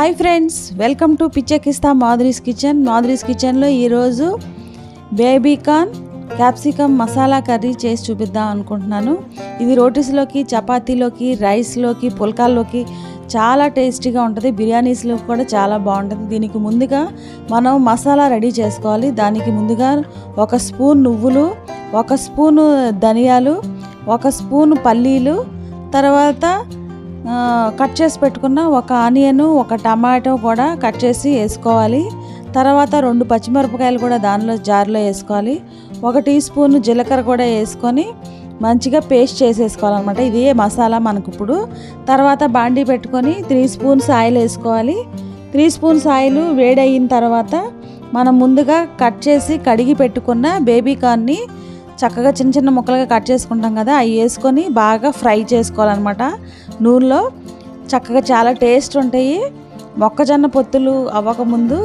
hi friends welcome to పిచ్చకిస్తా Madhuri's kitchen మాధురీస్ కిచెన్లో ఈరోజు baby corn capsicum masala curry చేసి చూపిద్దాం అనుకుంటున్నాను ఇది రోటీస్లోకి చపాతీలోకి రైస్లోకి పుల్కాల్లోకి చాలా టేస్టీగా ఉంటుంది బిర్యానీస్లో కూడా చాలా బాగుంటుంది దీనికి ముందుగా మనం మసాలా రెడీ చేసుకోవాలి దానికి ముందుగా ఒక స్పూన్ నువ్వులు ఒక స్పూను ధనియాలు ఒక స్పూన్ పల్లీలు తర్వాత ఆ, కట్ చేసి పెట్టుకున్న ఒక ఆనియన్ ఒక టమాటో కూడా కట్ చేసి వేసుకోవాలి తర్వాత రెండు పచ్చిమిరపకాయలు కూడా దానిలో జార్లో వేసుకోవాలి ఒక టీ స్పూన్ జీలకర్ర కూడా వేసుకొని మంచిగా పేస్ట్ చేసేసుకోవాలన్నమాట ఇదే మసాలా మనకు ఇప్పుడు తర్వాత బాండీ పెట్టుకొని త్రీ స్పూన్స్ ఆయిల్ వేసుకోవాలి త్రీ స్పూన్స్ ఆయిల్ వేడయిన తర్వాత మనం ముందుగా కట్ చేసి కడిగి పెట్టుకున్న బేబీ కార్న్ని చక్కగా చిన్న చిన్న ముక్కలుగా కట్ చేసుకుంటాం కదా అవి వేసుకొని బాగా ఫ్రై చేసుకోవాలన్నమాట నూనెలో చక్కగా చాలా టేస్ట్ ఉంటాయి మొక్కజొన్న పొత్తులు అవ్వకముందు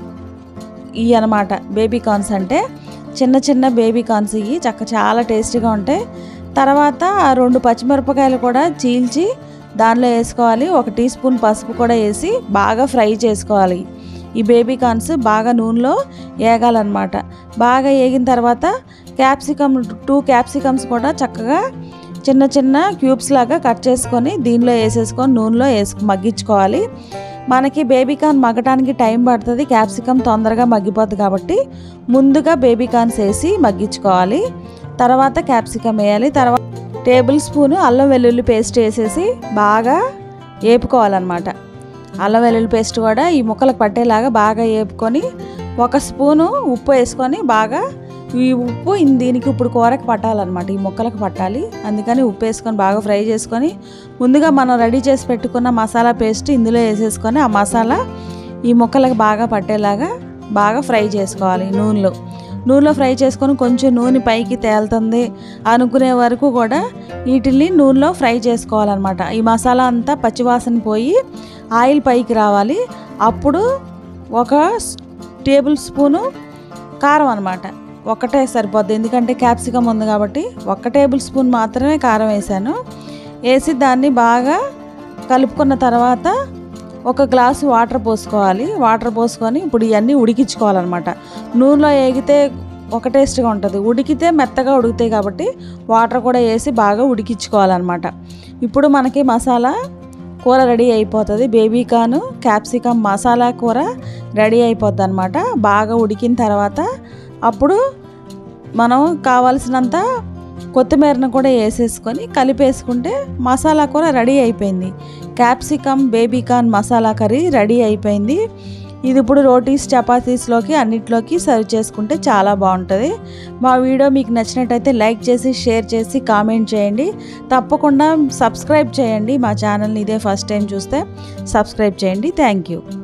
ఇవి అనమాట బేబీ కార్న్స్ అంటే చిన్న చిన్న బేబీ కార్న్స్ ఇవి చక్క చాలా టేస్టీగా ఉంటాయి తర్వాత ఆ రెండు పచ్చిమిరపకాయలు కూడా చీల్చి దానిలో వేసుకోవాలి ఒక టీ స్పూన్ పసుపు కూడా వేసి బాగా ఫ్రై చేసుకోవాలి ఈ బేబీ కార్న్స్ బాగా నూనెలో వేగాలన్నమాట బాగా వేగిన తర్వాత క్యాప్సికమ్ టూ క్యాప్సికమ్స్ కూడా చక్కగా చిన్న చిన్న క్యూబ్స్ లాగా కట్ చేసుకొని దీనిలో వేసేసుకొని నూనెలో వేసుకు మగ్గించుకోవాలి మనకి బేబీ కార్న్ మగ్గటానికి టైం పడుతుంది క్యాప్సికమ్ తొందరగా మగ్గిపోతుంది కాబట్టి ముందుగా బేబీ కార్న్స్ వేసి మగ్గించుకోవాలి తర్వాత క్యాప్సికమ్ వేయాలి తర్వాత టేబుల్ స్పూను అల్లం వెల్లుల్లి పేస్ట్ వేసేసి బాగా వేపుకోవాలన్నమాట అల్లం వెల్లుల్లి పేస్ట్ కూడా ఈ ముక్కలకు పట్టేలాగా బాగా వేపుకొని ఒక స్పూను ఉప్పు వేసుకొని బాగా ఈ ఉప్పు ఇన్ దీనికి ఇప్పుడు కూరకు పట్టాలన్నమాట ఈ ముక్కలకు పట్టాలి అందుకని ఉప్పు వేసుకొని బాగా ఫ్రై చేసుకొని ముందుగా మనం రెడీ చేసి పెట్టుకున్న మసాలా పేస్ట్ ఇందులో వేసేసుకొని ఆ మసాలా ఈ ముక్కలకు బాగా పట్టేలాగా బాగా ఫ్రై చేసుకోవాలి నూనెలో నూనెలో ఫ్రై చేసుకొని కొంచెం నూనె పైకి తేలుతుంది అనుకునే వరకు కూడా వీటిని నూనెలో ఫ్రై చేసుకోవాలన్నమాట ఈ మసాలా అంతా పచ్చివాసన పోయి ఆయిల్ పైకి రావాలి అప్పుడు ఒక స్- టేబుల్ స్పూను కారం అనమాట ఒక్కటే సరిపోద్ది ఎందుకంటే క్యాప్సికమ్ ఉంది కాబట్టి ఒక్క టేబుల్ స్పూన్ మాత్రమే కారం వేసాను వేసి దాన్ని బాగా కలుపుకున్న తర్వాత ఒక గ్లాసు వాటర్ పోసుకోవాలి వాటర్ పోసుకొని ఇప్పుడు ఇవన్నీ ఉడికించుకోవాలన్నమాట నూనెలో వేగితే ఒక టేస్ట్గా ఉంటుంది ఉడికితే మెత్తగా ఉడుకుతాయి కాబట్టి వాటర్ కూడా వేసి బాగా ఉడికించుకోవాలన్నమాట ఇప్పుడు మనకి మసాలా కూర రెడీ అయిపోతుంది బేబీ కార్న్ క్యాప్సికమ్ మసాలా కూర రెడీ అయిపోద్ది అనమాట బాగా ఉడికిన తర్వాత అప్పుడు మనం కావాల్సినంత కొత్తిమీరను కూడా వేసేసుకొని కలిపేసుకుంటే మసాలా కూర రెడీ అయిపోయింది capsicum baby corn masala curry ready అయిపోయింది ఇది ఇప్పుడు రోటీస్ చపాతీస్లోకి అన్నిట్లోకి సర్వ్ చేసుకుంటే చాలా బాగుంటుంది మా వీడియో మీకు నచ్చినట్టయితే లైక్ చేసి షేర్ చేసి కామెంట్ చేయండి తప్పకుండా సబ్స్క్రైబ్ చేయండి మా ఛానల్ని ఇదే ఫస్ట్ టైం చూస్తే సబ్స్క్రైబ్ చేయండి థ్యాంక్ యూ